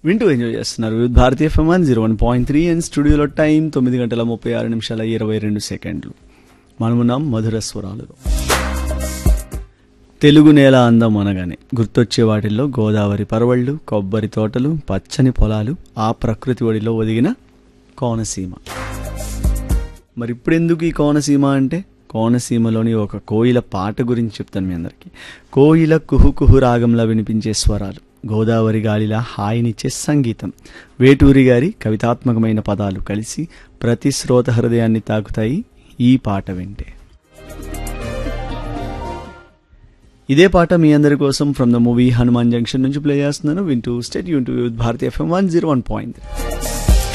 వింటూ ఎంజాయ్ చేస్తున్నారు with Bharatiya FM one zero one point three and స్టూడియోలో టైం తొమ్మిది గంటల ముప్పై ఆరు నిమిషాల ఇరవై రెండు సెకండ్లు మనమున్నాం మధుర స్వరాలలో తెలుగు నేల అందం అనగానే గుర్తొచ్చే వాటిల్లో గోదావరి పరవళ్ళు కొబ్బరి తోటలు పచ్చని పొలాలు ఆ ప్రకృతి ఒడిలో ఒదిగిన కోనసీమ మరి ఇప్పుడు ఎందుకు ఈ కోనసీమ అంటే కోనసీమలోని ఒక కోయిల పాట గురించి చెప్తాను మీ అందరికీ కోయిల కుహు కుహు రాగంలా వినిపించే స్వరాలు గోదావరి గాలిలా హాయినిచ్చే సంగీతం వేటూరి గారి కవితాత్మకమైన పదాలు కలిసి ప్రతి శ్రోత హృదయాన్ని తాకుతాయి ఈ పాట వింటే ఇదే పాట మీ అందరి కోసం from the movie Hanuman junction నుంచి ప్లే చేస్తున్నాను వింటూ స్టేట్ యూన్ to Bharati FM one zero one point